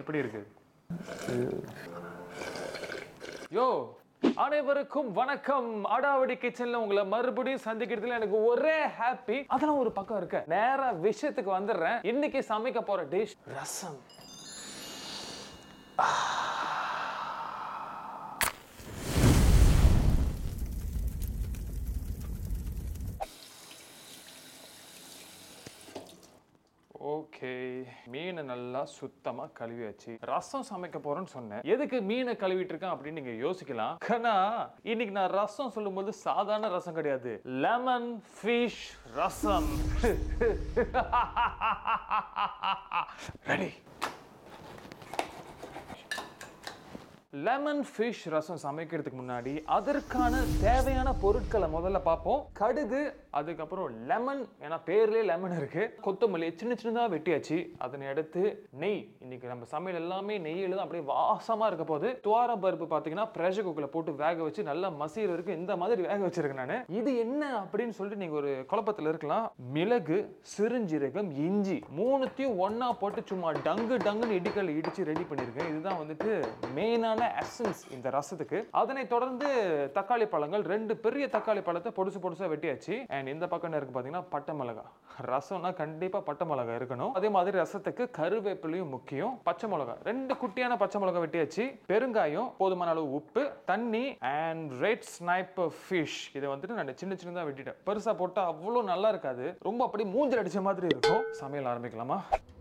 எப்படி இருக்கு யோ அனைவருக்கும் வணக்கம் அடாவடி கிச்சன்ல உங்களை மறுபடியும் சந்திக்கிறதுல எனக்கு ஒரே ஹாப்பி அதெல்லாம் ஒரு பக்கம் இருக்க நேரா விஷயத்துக்கு வந்துடுறேன் இன்னைக்கு சமைக்க போற டிஷ் ரசம் ஓகே மீனை நல்லா சுத்தமா கழுவியாச்சு ரசம் சமைக்க போறேன்னு சொன்னேன் எதுக்கு மீனை கழுவிட்டு இருக்கேன் அப்படின்னு நீங்க யோசிக்கலாம் கனா இன்னைக்கு நான் ரசம் சொல்லும்போது சாதாரண ரசம் கிடையாது லெமன் ஃபிஷ் ரசம் ரெடி லெமன் ஃபிஷ் ரசம் சமைக்கிறதுக்கு முன்னாடி அதற்கான தேவையான பொருட்களை முதல்ல பார்ப்போம் கடுகு அதுக்கப்புறம் லெமன் ஏன்னா பேர்லயே லெமன் இருக்கு கொத்தமல்லி சின்ன சின்னதா வெட்டியாச்சு அதனை அடுத்து நெய் இன்னைக்கு நம்ம சமையல் எல்லாமே நெய்யில தான் அப்படியே வாசமா இருக்க போகுது துவார பருப்பு பார்த்தீங்கன்னா ப்ரெஷர் குக்கர்ல போட்டு வேக வச்சு நல்லா மசீர் இருக்கு இந்த மாதிரி வேக வச்சிருக்கேன் நான் இது என்ன அப்படின்னு சொல்லிட்டு நீங்க ஒரு குழப்பத்துல இருக்கலாம் மிளகு சிறுஞ்சீரகம் இஞ்சி மூணுத்தையும் ஒண்ணா போட்டு சும்மா டங்கு டங்குன்னு இடிக்கல் இடிச்சு ரெடி பண்ணிருக்கேன் இதுதான் வந்துட்டு மெயினான எசன்ஸ் இந்த ரசத்துக்கு அதனை தொடர்ந்து தக்காளி பழங்கள் ரெண்டு பெரிய தக்காளி பழத்தை பொடுசு பொடுசா வெட்டியாச்சு அண்ட் இந்த பக்கம் என்ன இருக்கு பாத்தீங்கன்னா பட்டை மிளகா ரசம்னா கண்டிப்பா பட்டை மிளகா இருக்கணும் அதே மாதிரி ரசத்துக்கு கருவேப்பிலையும் முக்கியம் பச்சை மிளகா ரெண்டு குட்டியான பச்சை மிளகா வெட்டியாச்சு பெருங்காயம் போதுமான அளவு உப்பு தண்ணி அண்ட் ரெட் ஸ்னைப்பர் ஃபிஷ் இதை வந்துட்டு நான் சின்ன சின்னதா வெட்டிட்டேன் பெருசா போட்டா அவ்வளோ நல்லா இருக்காது ரொம்ப அப்படியே மூஞ்சல் அடிச்ச மாதிரி இருக்கும் சமையல் ஆரம்பிக்கலாமா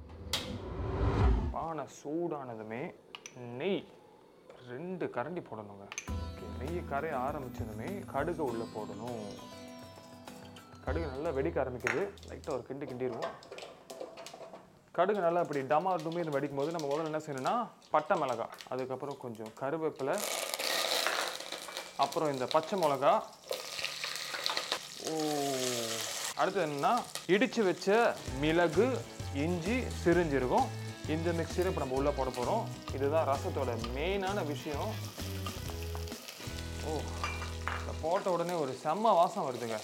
பானை சூடானதுமே நெய் ரெண்டு கரண்டி போடணுங்க ஓகே நெய் கரைய ஆரம்பிச்சதுமே கடுகு உள்ளே போடணும் கடுகு நல்லா வெடிக்க ஆரம்பிக்குது லைட்டாக ஒரு கிண்டு கிண்டிடுவோம் கடுகு நல்லா இப்படி டமா டுமின்னு வெடிக்கும் போது நம்ம முதல்ல என்ன செய்யணும்னா பட்டை மிளகாய் அதுக்கப்புறம் கொஞ்சம் கருவேப்பிலை அப்புறம் இந்த பச்சை மிளகா ஓ அடுத்து என்னன்னா இடிச்சு வச்ச மிளகு இஞ்சி சிரிஞ்சிருக்கும் இந்த மிக்சியில் இப்போ நம்ம உள்ளே போட போகிறோம் இதுதான் ரசத்தோட மெயினான விஷயம் ஓ இதை போட்ட உடனே ஒரு செம்ம வாசம் வருதுங்க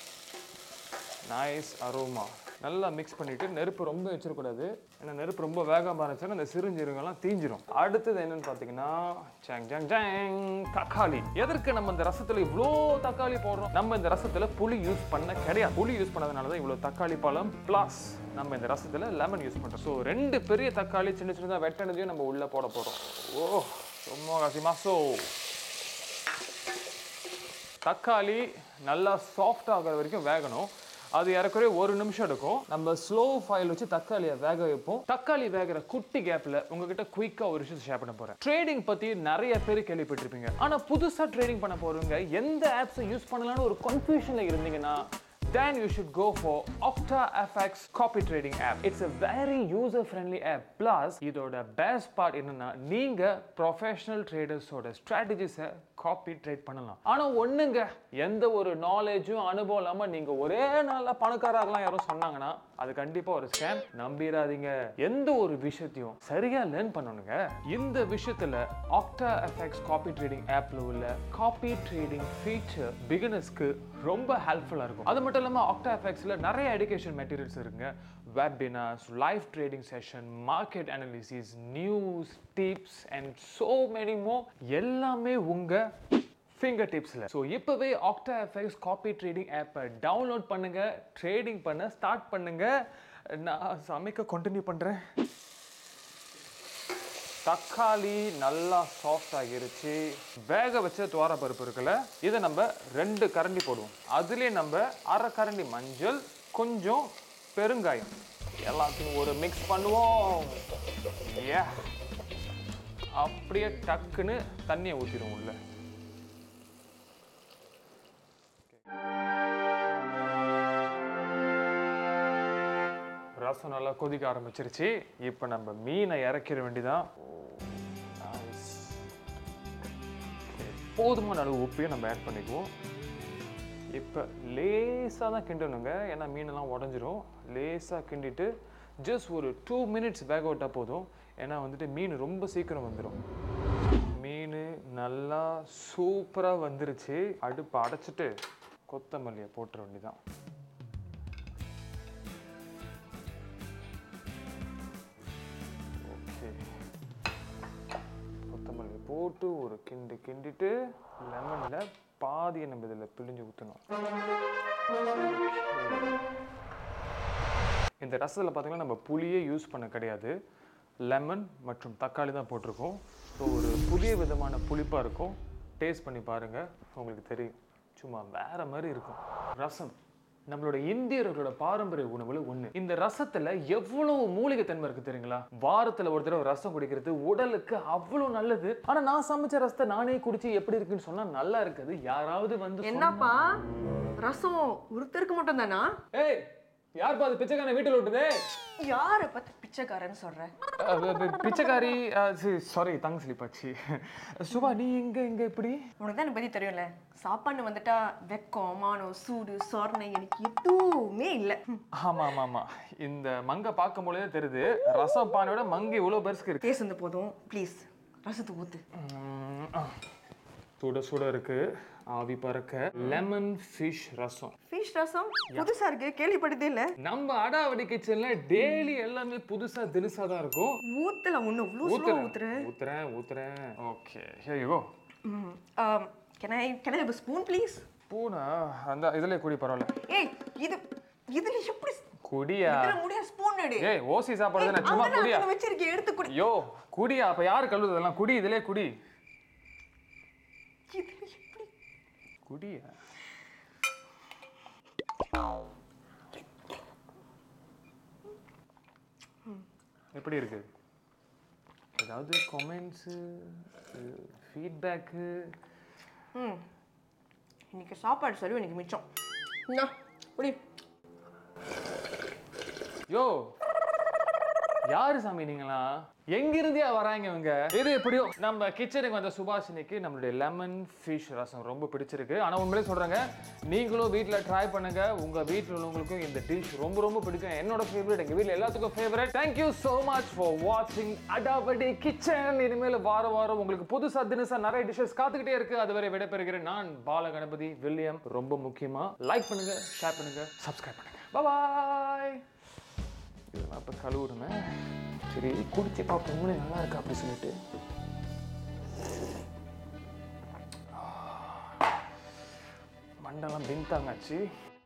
நைஸ் அரோமா நல்லா மிக்ஸ் பண்ணிட்டு நெருப்பு ரொம்ப வச்சிடக்கூடாது ஏன்னா நெருப்பு ரொம்ப வேகமாக இருந்துச்சுன்னா இந்த சிறுஞ்சீரகம்லாம் தீஞ்சிரும் அடுத்தது என்னன்னு பார்த்தீங்கன்னா ஜாங் ஜாங் ஜாங் தக்காளி எதற்கு நம்ம இந்த ரசத்தில் இவ்வளோ தக்காளி போடுறோம் நம்ம இந்த ரசத்தில் புளி யூஸ் பண்ண கிடையாது புளி யூஸ் பண்ணதுனால தான் இவ்வளோ தக்காளி பழம் ப்ளஸ் நம்ம இந்த ரசத்தில் லெமன் யூஸ் பண்ணுறோம் ஸோ ரெண்டு பெரிய தக்காளி சின்ன சின்னதாக வெட்டினதையும் நம்ம உள்ளே போட போகிறோம் ஓ ரொம்ப கசிமாசோ தக்காளி நல்லா சாஃப்ட் ஆகிற வரைக்கும் வேகணும் அது ஏறக்குறைய ஒரு நிமிஷம் எடுக்கும் நம்ம ஸ்லோ ஃபைல் வச்சு தக்காளியை வேக வைப்போம் தக்காளி வேகிற குட்டி கேப்ல உங்ககிட்ட குயிக்கா ஒரு விஷயம் ஷேர் பண்ண போறேன் ட்ரேடிங் பத்தி நிறைய பேர் கேள்விப்பட்டிருப்பீங்க ஆனா புதுசா ட்ரேடிங் பண்ண போறவங்க எந்த ஆப்ஸை யூஸ் பண்ணலாம்னு ஒரு கன்ஃபியூஷன்ல இருந்தீங்கன்னா then you should go for Okta FX copy trading app. It's a very user friendly app. Plus, இதோட best part என்னன்னா நீங்க ப்ரொஃபஷனல் ட்ரேடர்ஸோட ஸ்ட்ராட்டஜிஸை காப்பி ட்ரேட் பண்ணலாம் ஆனா ஒண்ணுங்க எந்த ஒரு நாலேஜும் அனுபவம் இல்லாம நீங்க ஒரே நாள்ல பணக்காரர்களாம் யாரும் சொன்னாங்கன்னா அது கண்டிப்பா ஒரு ஸ்கேம் நம்பிடாதீங்க எந்த ஒரு விஷயத்தையும் சரியா லேர்ன் பண்ணணுங்க இந்த விஷயத்துல ஆக்டா எஃப்எக்ஸ் காப்பி ட்ரேடிங் ஆப்ல உள்ள காப்பி ட்ரேடிங் ஃபீச்சர் பிகினர்ஸ்க்கு ரொம்ப ஹெல்ப்ஃபுல்லா இருக்கும் அது மட்டும் இல்லாம ஆக்டா எஃப்எக்ஸ்ல நிறைய எடுகேஷன் மெட்டீரியல்ஸ் இருக்குங்க webinars live trading session market analysis news tips and so many more எல்லாமே உங்க ஃபிங்கர் டிப்ஸில் ஸோ இப்போவே ஆக்டா எஃப்எக்ஸ் காப்பி ட்ரேடிங் ஆப்பை டவுன்லோட் பண்ணுங்க ட்ரேடிங் பண்ண ஸ்டார்ட் பண்ணுங்க நான் சமைக்க கண்டினியூ பண்ணுறேன் தக்காளி நல்லா சாஃப்ட் ஆகிருச்சு வேக வச்ச துவார பருப்பு இருக்குல்ல இதை நம்ம ரெண்டு கரண்டி போடுவோம் அதுலேயே நம்ம அரை கரண்டி மஞ்சள் கொஞ்சம் பெருங்காயம் எல்லாத்தையும் ஒரு மிக்ஸ் பண்ணுவோம் ஏ அப்படியே டக்குன்னு தண்ணியை ஊற்றிடுவோம் உள்ள ரசம் நல்லா கொதிக்க ஆரம்பிச்சிருச்சு இப்போ நம்ம மீனை இறக்கிற வேண்டிதான் போதுமான அளவு உப்பையும் நம்ம ஆட் பண்ணிக்குவோம் இப்போ லேசாக தான் கிண்டணுங்க ஏன்னா மீனெல்லாம் உடஞ்சிரும் லேசாக கிண்டிட்டு ஜஸ்ட் ஒரு டூ மினிட்ஸ் வேக விட்டால் போதும் ஏன்னா வந்துட்டு மீன் ரொம்ப சீக்கிரம் வந்துடும் மீன் நல்லா சூப்பராக வந்துருச்சு அடுப்பை அடைச்சிட்டு கொத்தமல்லியை போட்டுற வேண்டியதான் ஓகே போட்டு ஒரு கிண்டு கிண்டிட்டு லெமனில் பாதியை நம்ம இதில் பிழிஞ்சு ஊற்றணும் இந்த ரசத்தில் பார்த்தீங்கன்னா நம்ம புளியே யூஸ் பண்ண கிடையாது லெமன் மற்றும் தக்காளி தான் போட்டிருக்கோம் ஸோ ஒரு புதிய விதமான புளிப்பாக இருக்கும் டேஸ்ட் பண்ணி பாருங்கள் உங்களுக்கு தெரியும் சும்மா வேற மாதிரி இருக்கும் ரசம் நம்மளோட இந்தியர்களோட பாரம்பரிய உணவுல ஒண்ணு இந்த ரசத்துல எவ்வளவு மூலிகை தன்மை இருக்கு தெரியுங்களா வாரத்துல ஒரு தடவை ரசம் குடிக்கிறது உடலுக்கு அவ்வளவு நல்லது ஆனா நான் சமைச்ச ரசத்தை நானே குடிச்சு எப்படி இருக்குன்னு சொன்னா நல்லா இருக்குது யாராவது வந்து என்னப்பா ரசம் ஒருத்தருக்கு மட்டும் தானா ஏய் யார் அது பிச்சைக்காரன் வீட்டில் விட்டுதே யாரை பார்த்து பிச்சைக்காரன்னு சொல்ற அஹ் பி- பி- பிச்சைக்காரி சாரி தங்க ஸ்லிப்பாச்சு சுபா நீ எங்க எங்க எப்படி உனக்கு தான் என்னை பத்தி தெரியும்ல சாப்பாடு வந்துட்டா வெக்கம் மானம் சூடு சொர்ணை எனக்கு எதுவுமே இல்லை ஆமா ஆமா ஆமா இந்த மங்கை பார்க்கும் பொழுதே தெரியுது ரசம் பானையோட மங்கை இவ்வளவு பெருசுக்கு இருக்கு பேசுனது போதும் ப்ளீஸ் ரசத்தை ஊத்து உம், ஆ. சுட சுட இருக்கு ஆவி பறக்க லெமன் ஃபிஷ் ரசம் ஃபிஷ் ரசம் புதுசா இருக்கு கேள்விப்பட்டதே இல்ல நம்ம அடாவடி கிச்சன்ல டெய்லி எல்லாமே புதுசா தினுசா தான் இருக்கும் ஊத்தல ஒண்ணு இவ்வளோ ஸ்லோவா ஊத்துறேன் ஊத்துறேன் ஊத்துறேன் okay hey you can I can I spoon please பூனை அந்த இதுல குடி பரவாயில்ல ஏய் இது இதுல எப்படி குடியா இதுல முடிய ஸ்பூன் எடு ஏய் ஓசி சாப்பாடு தானே சும்மா அங்க குடியா நான் வச்சிருக்கேன் எடுத்து குடி யோ குடியா அப்ப யாரு கழுவுது இதெல்லாம் குடி இதுலயே குடி இதுல எப்படி குடியா எப்படி இருக்கு ஏதாவது கமெண்ட்ஸு ஃபீட்பேக்கு ம் இன்னைக்கு சாப்பாடு சரி இன்னைக்கு மிச்சம் இந்தா, குடி யோ யாரு சாமி நீங்களா எங்கிருந்தியா வராங்க இவங்க இது எப்படியோ நம்ம கிச்சனுக்கு வந்த சுபாஷினிக்கு நம்மளுடைய லெமன் ஃபிஷ் ரசம் ரொம்ப பிடிச்சிருக்கு ஆனா உண்மையிலே சொல்றேங்க நீங்களும் வீட்ல ட்ரை பண்ணுங்க உங்க வீட்டில் உள்ளவங்களுக்கும் இந்த டிஷ் ரொம்ப ரொம்ப பிடிக்கும் என்னோட ஃபேவரட் எங்க வீட்ல எல்லாத்துக்கும் favourite thank you so much for வாட்சிங் அடாபடி கிச்சன் இனிமேல் வாரம் வாரம் உங்களுக்கு புதுசா தினசா நிறைய டிஷஸ் காத்துக்கிட்டே இருக்கு அதுவரை விடைபெறுகிறேன் நான் பால கணபதி வில்லியம் ரொம்ப முக்கியமா லைக் பண்ணுங்க ஷேர் பண்ணுங்க சப்ஸ்கிரைப் பண்ணுங்க பாய் இதெல்லாம் இப்போ கழுவுறேன் சரி குடிச்சு பார்ப்போம் உங்களே நல்லா இருக்கா அப்படி சொல்லிட்டு மண்டெல்லாம் பின்தாங்காச்சு